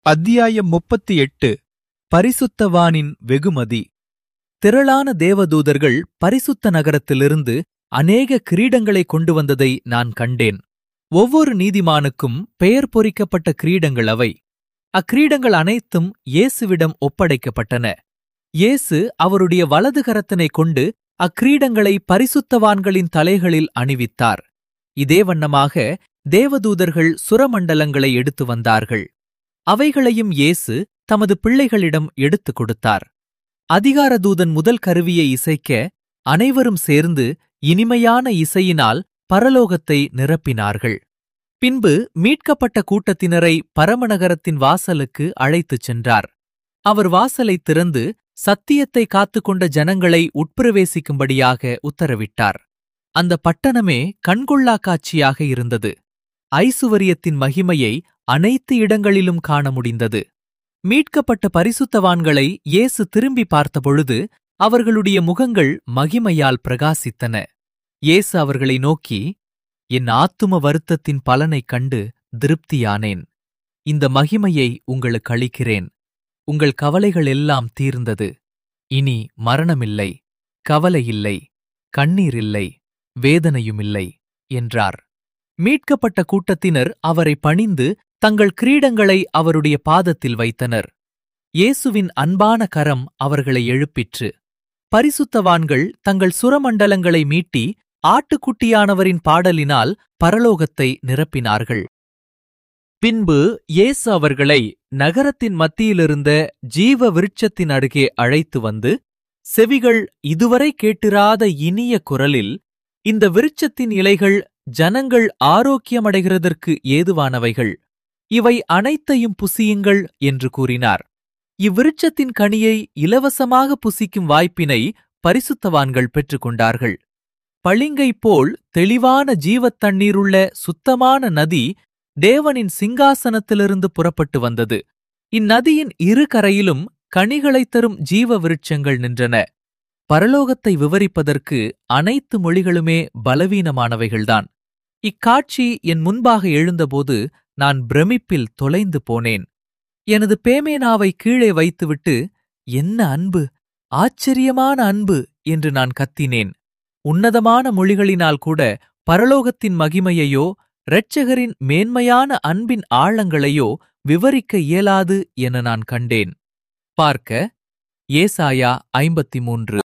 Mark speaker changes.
Speaker 1: அத்தியாயம் முப்பத்தி எட்டு பரிசுத்தவானின் வெகுமதி திரளான தேவதூதர்கள் பரிசுத்த நகரத்திலிருந்து அநேக கிரீடங்களை கொண்டு வந்ததை நான் கண்டேன் ஒவ்வொரு நீதிமானுக்கும் பெயர் பொறிக்கப்பட்ட கிரீடங்கள் அவை அக்கிரீடங்கள் அனைத்தும் இயேசுவிடம் ஒப்படைக்கப்பட்டன இயேசு அவருடைய வலது கரத்தினை கொண்டு அக்கிரீடங்களை பரிசுத்தவான்களின் தலைகளில் அணிவித்தார் இதே வண்ணமாக தேவதூதர்கள் சுரமண்டலங்களை எடுத்து வந்தார்கள் அவைகளையும் இயேசு தமது பிள்ளைகளிடம் எடுத்துக் கொடுத்தார் அதிகாரதூதன் முதல் கருவியை இசைக்க அனைவரும் சேர்ந்து இனிமையான இசையினால் பரலோகத்தை நிரப்பினார்கள் பின்பு மீட்கப்பட்ட கூட்டத்தினரை பரமநகரத்தின் வாசலுக்கு அழைத்துச் சென்றார் அவர் வாசலை திறந்து சத்தியத்தை காத்துக்கொண்ட ஜனங்களை உட்பிரவேசிக்கும்படியாக உத்தரவிட்டார் அந்த பட்டணமே கண்கொள்ளா காட்சியாக இருந்தது ஐசுவரியத்தின் மகிமையை அனைத்து இடங்களிலும் காண முடிந்தது மீட்கப்பட்ட பரிசுத்தவான்களை இயேசு திரும்பி பார்த்தபொழுது அவர்களுடைய முகங்கள் மகிமையால் பிரகாசித்தன இயேசு அவர்களை நோக்கி என் ஆத்தும வருத்தத்தின் பலனைக் கண்டு திருப்தியானேன் இந்த மகிமையை உங்களுக்கு அளிக்கிறேன் உங்கள் கவலைகள் எல்லாம் தீர்ந்தது இனி மரணமில்லை கவலை இல்லை கண்ணீர் இல்லை வேதனையுமில்லை என்றார் மீட்கப்பட்ட கூட்டத்தினர் அவரை பணிந்து தங்கள் கிரீடங்களை அவருடைய பாதத்தில் வைத்தனர் இயேசுவின் அன்பான கரம் அவர்களை எழுப்பிற்று பரிசுத்தவான்கள் தங்கள் சுரமண்டலங்களை மீட்டி ஆட்டுக்குட்டியானவரின் பாடலினால் பரலோகத்தை நிரப்பினார்கள் பின்பு இயேசு அவர்களை நகரத்தின் மத்தியிலிருந்த ஜீவ விருட்சத்தின் அருகே அழைத்து வந்து செவிகள் இதுவரை கேட்டிராத இனிய குரலில் இந்த விருட்சத்தின் இலைகள் ஜனங்கள் ஆரோக்கியமடைகிறதற்கு ஏதுவானவைகள் இவை அனைத்தையும் புசியுங்கள் என்று கூறினார் இவ்விருட்சத்தின் கனியை இலவசமாக புசிக்கும் வாய்ப்பினை பரிசுத்தவான்கள் பெற்றுக்கொண்டார்கள் பளிங்கை போல் தெளிவான ஜீவத் தண்ணீருள்ள சுத்தமான நதி தேவனின் சிங்காசனத்திலிருந்து புறப்பட்டு வந்தது இந்நதியின் இரு கரையிலும் கனிகளைத் தரும் ஜீவ விருட்சங்கள் நின்றன பரலோகத்தை விவரிப்பதற்கு அனைத்து மொழிகளுமே பலவீனமானவைகள்தான் இக்காட்சி என் முன்பாக எழுந்தபோது நான் பிரமிப்பில் தொலைந்து போனேன் எனது பேமேனாவை கீழே வைத்துவிட்டு என்ன அன்பு ஆச்சரியமான அன்பு என்று நான் கத்தினேன் உன்னதமான மொழிகளினால் கூட பரலோகத்தின் மகிமையையோ இரட்சகரின் மேன்மையான அன்பின் ஆழங்களையோ விவரிக்க இயலாது என நான் கண்டேன் பார்க்க ஏசாயா ஐம்பத்தி மூன்று